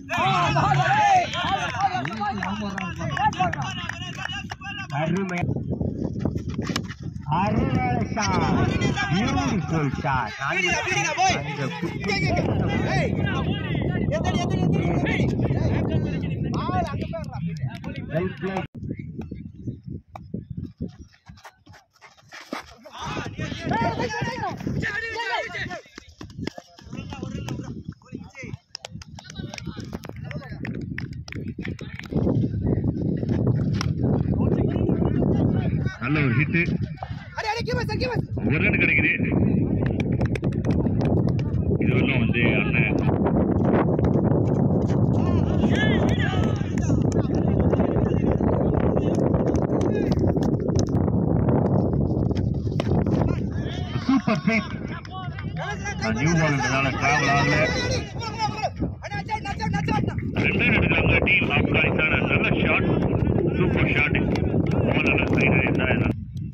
அருமை அருமையான shot beautiful shot அந்த வெல் பிளே நல்ல ஒரு ஹிட் ஒரு ரன் கிடைக்குது இது வரலும் வந்து அண்ணன் சூப்பர் ஃபீட் நியூ பால்ன்றதால டிராவல் ஆகல ரெண்டு ரன் எடுக்கிறாங்க டீம் ஆப்கானிஸ்தான் நல்ல ஷாட் சூப்பர் ஷாட் பால் நல்ல சைடு இருந்தா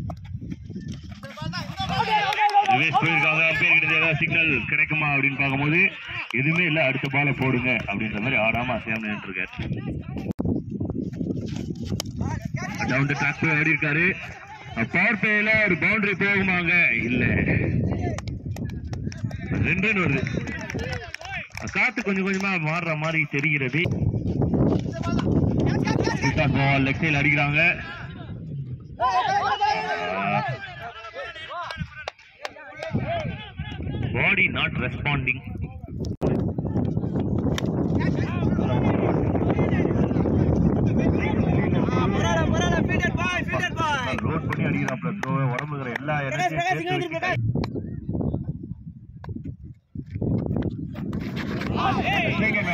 ரிவேஸ் போயிருக்காங்க அம்பேர் கிட்ட ஏதாவது சிக்னல் கிடைக்குமா அப்படின்னு பார்க்கும்போது எதுவுமே இல்ல அடுத்த பாலை போடுங்க அப்படின்ற மாதிரி ஆடாம அசையாம நின்றுருக்காரு டவுன் த ட்ராக் போய் ஆடி இருக்காரு பவர் பிளேல ஒரு பவுண்டரி போகுமாங்க இல்ல ரெண்டு ரன் வருது காத்து கொஞ்சம் கொஞ்சமா மாறுற மாதிரி தெரிகிறது பால் லெக் சைடு அடிக்கிறாங்க பாடி நாட் ரெஸ்பாண்டிங் ரோட் பண்ணி அடிக்கிறாப்ல த்ரோ உடம்புல இருக்கிற எல்லா எனர்ஜியும் சேர்த்து வச்சுட்டாரு. செகண்ட்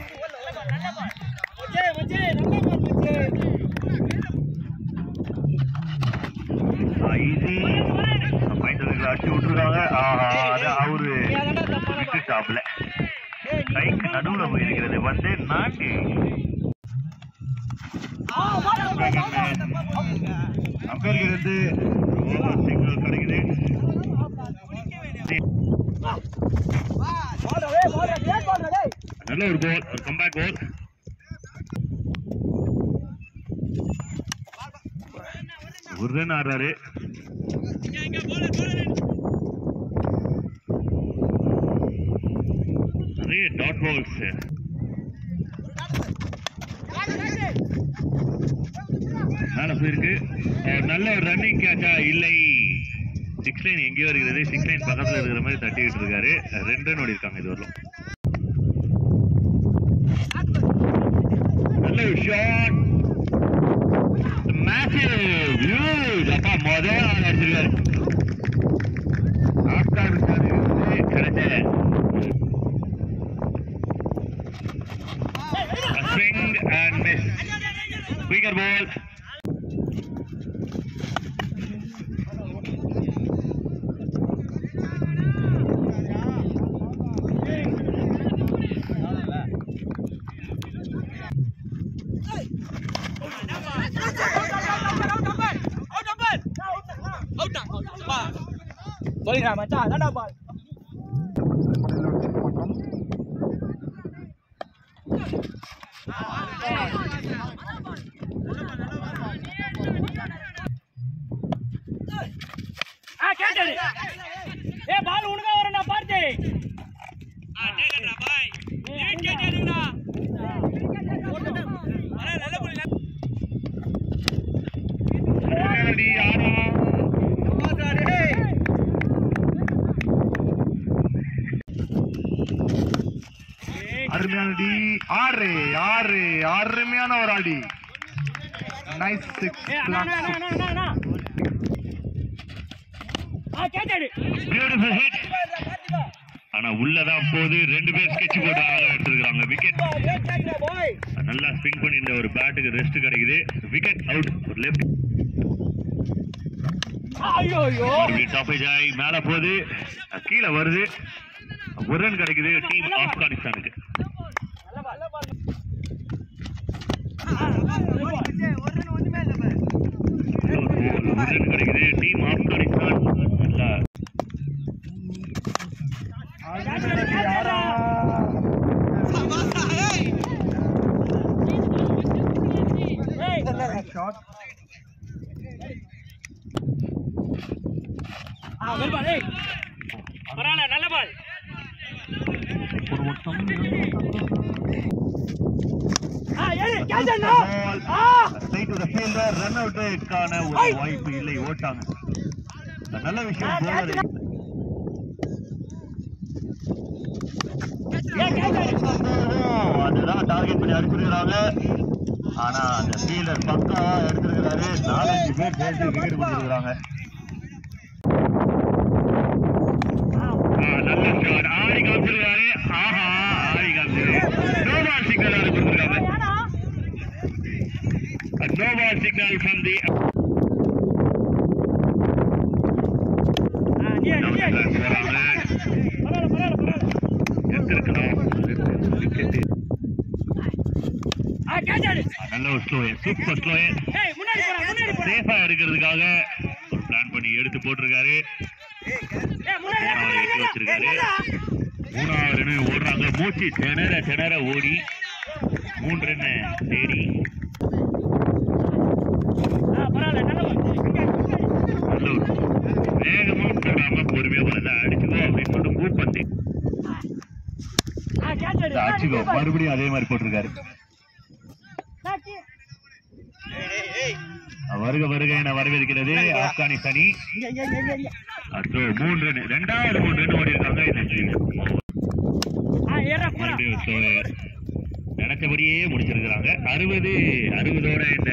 ஈஸி மைண்ட் அடிச்சு விட்டுருக்காங்க ஆஹா அது அவரு விட்டுட்டாப்ல கைக்கு நடுவுல போயிருக்கிறது வந்து நாட்டு அம்பேருக்கு இருந்து ஓவர் சிக்னல் கிடைக்குது நல்ல ஒரு கோல் ஒரு கம்பேக் கோல் ஒரு ரன் ஆடுறாரு நிறைய டாட் பால்ஸ் மேல போயிருக்கு அஹ் நல்ல ஒரு ரன்னிங் கேட்சா இல்லை சிக்ஸ் லைன் எங்கேயோ இருக்கிறது சிக்ஸ் லைன் பக்கத்துல இருக்கிற மாதிரி தட்டிக்கிட்டு இருக்காரு ரெண்டு ரன் ஓடி இருக்காங்க இது வரலாம் நல்ல ஒரு ஷாட் மேசிவ் வியூஸ் அப்பா முதல் ஆள் அடிச்சிருக்காரு ஆப்கானிஸ்தான் கிடைச்ச swing and miss. Quicker ball. சொல்லிடா மச்சான் அதான்டா பால் ஆ கேட்டது ஏ பால் உனக்கா வரேன்டா பார்த்து அடி ஆடா அருமையான டி ஆறு ஆறு அருமையான ஒரு அடி நைஸ் சிக்ஸ் ஏ அண்ணா அண்ணா அண்ணா அண்ணா அண்ணா ஆ கேட்டது பியூட்டிஃபுல் ஹிட் ஆனா உள்ளதான் போது ரெண்டு பேர் ஸ்கெட்ச் போட்டு ஆக எடுத்துருக்காங்க விக்கெட் நல்லா ஸ்பின் பண்ணி இந்த ஒரு பேட்டுக்கு ரெஸ்ட் கிடைக்குது விக்கெட் அவுட் ஒரு லெஃப்ட் ஐயோ ஐயோ மறுபடியும் டாப்பேஜ் ஆகி மேல போகுது கீழே வருது ஒரு ரன் கிடைக்குது டீம் ஆப்கானிஸ்தானுக்கு ஒரு ரன் கிடைக்குது டீம் ஆப்கானிஸ்தான் நல்லா யாரா வெல் பால் ஏய் பரவாயில்ல நல்ல பால் ஒரு ஓட்டம் இரண்டு ஓட்டம். ஆ ஏய் கேட்ச் அண்ணா Ball. ஆ Straight to the fielder. Run out க்கான ஒரு வாய்ப்பு இல்லை ஓட்டாங்க நல்ல விஷயம் bowler ஏய் கேட்ச் அதுதான் டார்கெட் பண்ணி அடிச்சிருக்கிறாங்க ஆனா அந்த ஃபீல்டர் பக்கா எடுத்திருக்கிறாரு நாலஞ்சு பேர் சேர்த்து விக்கெட் கொடுத்துருக்காங்க நல்ல ஷாட் ஆடி காமிச்சிருக்காரு ஆஹா ஆடி காமிச்சிரு நோவா சிக்னல் அது கொடுத்துருக்காங்க நோவா சிக்னல் ஃப்ரம் தி ஆ நீ நீ போறாங்க பரவாயில்ல பரவாயில்ல பரவாயில்ல எடுத்திருக்கணும் விக்கெட் ஆ கேட்ச் ஆடு நல்ல ஒரு ஸ்லோ சூப்பர் ஸ்லோ ஏய் முன்னாடி போடா முன்னாடி போடா சேஃபா எடுக்கிறதுக்காக ஒரு பிளான் பண்ணி எடுத்து போட்டிருக்காரு ஏய் முன்னாடி அவர் எட்டு வச்சிருக்காரு மூணாவது ரன் ஓடுறாங்க மூச்சு திணற திணற ஓடி மூன்று ரன் தேடி ஆ பரவாயில்ல நல்ல பால் நல்ல ஒரு வேகமா போடாம பொறுமையா போறத அடிச்சுக்கோ அப்படின்னு சொல்லிட்டு மூவ் பண்ணி ஆ கேட்ச் ஆடு அடிச்சுக்கோ மறுபடியும் அதே மாதிரி போட்டிருக்காரு வருக வருக என வரவேற்கிறது ஆப்கானிஸ்தானி இங்க இங்க இங்க இங்க அடுத்து மூன்று ரன் ரெண்டாவது மூன்று ரன் ஓடி இருக்காங்க இந்த ஆ ஏறா போடா மறுபடியும் so, நினைச்சபடியே முடிச்சிருக்கிறாங்க அறுபது அறுபதோட இந்த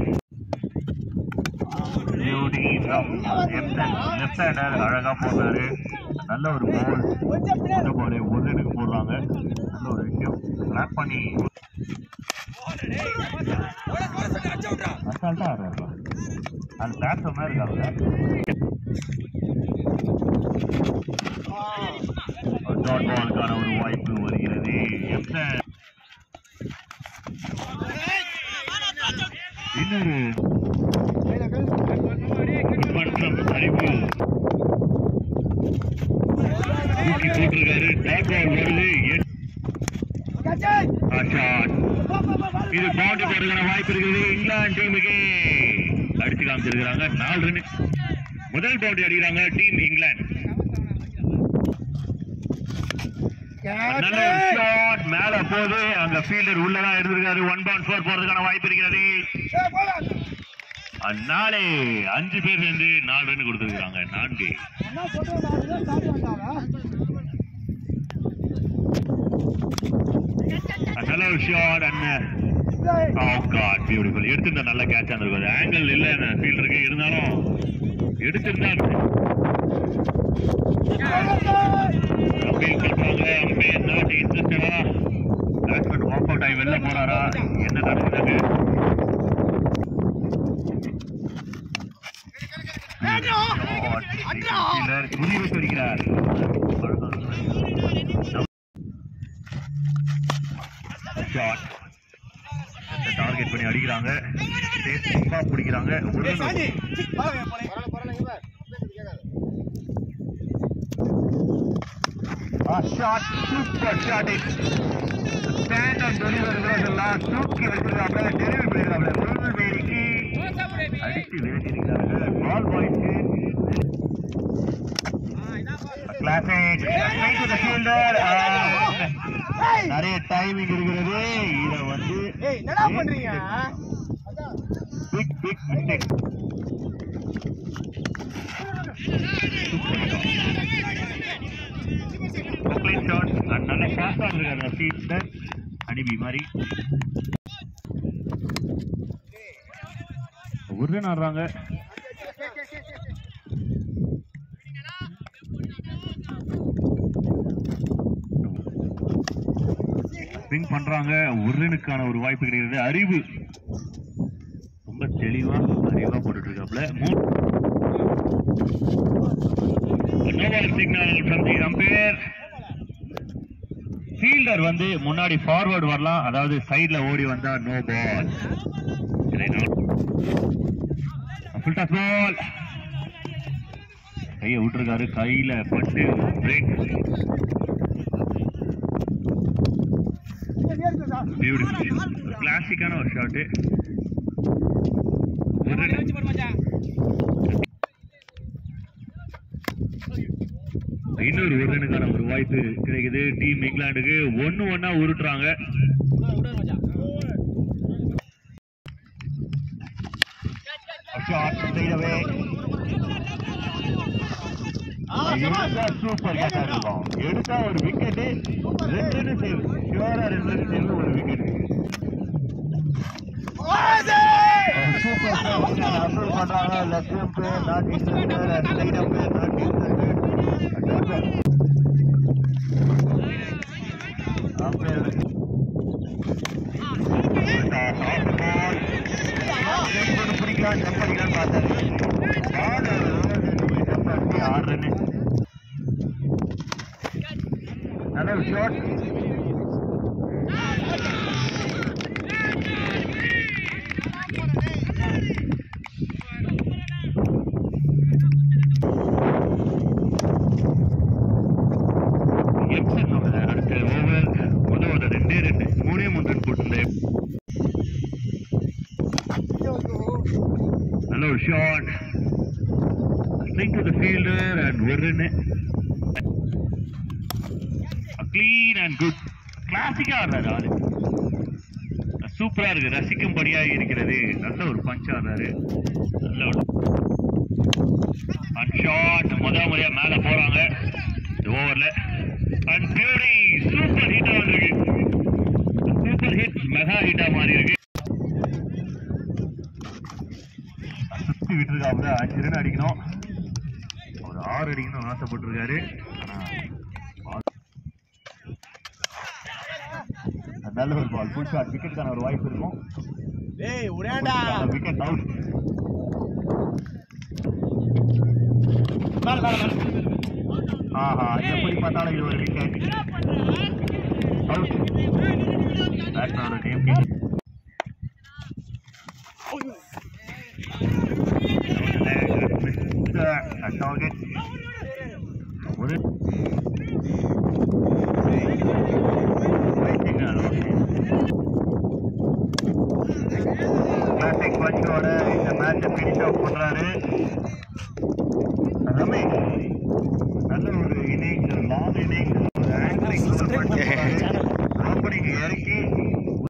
லெஃப்ட் ஹேண்டர் அழகா போடுறாரு நல்ல ஒரு பால் இந்த பால் ஒரு ரனுக்கு போடுறாங்க நல்ல ஒரு விஷயம் பேக் பண்ணி அசால்ட்டா ஆடுறாரு அது பேட்ஸ்மேன் மாதிரி இருக்காங்க டாட் பாலுக்கான ஒரு வாய்ப்பு வருகிறது எப்சன் இன்னொரு மன்றம் அறிவு தூக்கி போட்டிருக்காரு டாட் பால் வருது எட்- ஆ, shot. இது பவுண்டரி போடுறதுக்கான வாய்ப்பு இருக்குது இங்கிலாந்து டீமுக்கு அடிச்சு காமிச்சிருக்கிறாங்க நாலு ரன் முதல் பவுண்டரி அடிக்கிறாங்க டீம் இங்கிலாந்து நல்ல ஷாட் மேல போகுது அங்க ஃபீல்டர் உள்ளதான் எடுத்திருக்காரு ஒன் பவுண்ட் ஃபோர் போறதுக்கான வாய்ப்பு இருக்கிறது நாளே அஞ்சு பேர் சேர்ந்து நாலு ரன் கொடுத்துருக்காங்க நான்கு நல்ல ஒரு ஷாட் அண்ணன் ஓ காட் பியூட்டிஃபுல் எடுத்திருந்தா நல்ல கேட்ச் இருந்திருக்கும் ஆங்கிள் இல்ல அந்த ஃபீல்டருக்கு இருந்தாலும் எடுத்திருந்தா அப்பீல் பண்றாங்க அம்பையர் நாட் இன்ட்ரெஸ்டடா பேட்ஸ்மேன் வாக் அவுட் ஆகி வெளில போறாரா என்ன நடக்குதுங்க ஃபீல்டர் குறி வச்சு அடிக்கிறார் ஷாட் டார்கெட் பண்ணி அடிக்கிறாங்க சேஃபா பிடிக்கிறாங்க ஒரு shot super shot stand and delivery எல்லாம் தூக்கி வச்சிருக்காங்க டெலிவரி பண்ணிருக்காங்க முருகல் வேடிக்கு அடித்து விரட்டிருக்கிறாங்க பால் பாய்க்கு கிளாசிக் டு தி ஃபீல்டர் நிறைய டைமிங் இருக்கிறது இத வந்து என்னடா பண்றீங்க big big mistake complete shot நல்ல ஷார்ட்டா இருக்காரு அந்த ஃபீல்டர் அடிபி மாதிரி ஒரு ரன் ஆடுறாங்க ஸ்விங் பண்றாங்க ஒரு ரனுக்கான ஒரு வாய்ப்பு கிடைக்கிறது அறிவு ரொம்ப தெளிவா அறிவா போட்டுட்டு இருக்காப்ல no ball signal from the umpire fielder வந்து முன்னாடி ஃபார்வர்ட் வரலாம் அதாவது சைடுல ஓடி வந்தா no ball full toss ball கையை விட்டுருக்காரு கையில பட்டு பிரேக் பியூட்டிஃபுல் கிளாசிக்கான ஒரு ஷாட்டு ஒரு வச்சு போடு மச்சான் இன்னொரு ஒரு ரனுக்கான ஒரு வாய்ப்பு கிடைக்குது டீம் இங்கிலாந்துக்கு ஒன்னு ஒன்னா உருட்டுறாங்க ஷாட் ஸ்ட்ரைட் அவே எடுத்தா சூப்பர் கேட்டா இருக்கும் எடுத்தா ஒரு விக்கெட் ரெண்டு ரன் சேவ் ஷியோரா ரெண்டு ரன் சேவ் ஒரு விக்கெட் சூப்பர் அப்ரோல் பண்றாங்க left umpire not interested and right umpire not interested umpire பிடிக்கலாம் ஜம்ப் அடிக்கலாம் பார்த்தாரு ஜம்ப் அடிச்சு ஆறு ரன் நல்ல ஒரு ஷாட் எப்சன் அவரு அடுத்த ஓவர் முதல் ஓவர் ரெண்டே ரெண்டு மூணே மூணு ரன் போட்டிருந்தேன் நல்ல ஒரு shot straight to the fielder and ஒரு ரன் க்ளீன் அண்ட் குட் கிளாசிக்கா ஆடுறாரு ஆளு சூப்பரா இருக்கு ரசிக்கும்படியாக இருக்கிறது நல்ல ஒரு பஞ்ச் ஆடுறாரு நல்ல ஒரு அண்ட் ஷாட் முதல் முறையா மேல போறாங்க இந்த ஓவர்ல அண்ட் பியூரி சூப்பர் ஹிட்டா வந்திருக்கு சூப்பர் ஹிட் மெகா ஹிட்டா மாறி இருக்கு சுத்தி விட்டுருக்காப்புல அஞ்சு ரன் அடிக்கணும் ஒரு ஆறு அடிக்கணும் ஆசைப்பட்டிருக்காரு ஆனா, நல்ல ஒரு பால் ஃபுல் ஷாட் விக்கெட்டுக்கான ஒரு வாய்ப்பு இருக்கும் ஏய் உடையாண்டா விக்கெட் அவுட் மேல மேல மேல ஆஹா எப்படி பார்த்தாலும் இது ஒரு விக்கெட் அவுட் பேட்ஸ்மேனோட நேம் டார்கெட் ஒரு கிளாசிக் பஞ்சோட இந்த மேட்சை பினிஷ் ஆஃப் பண்றாரு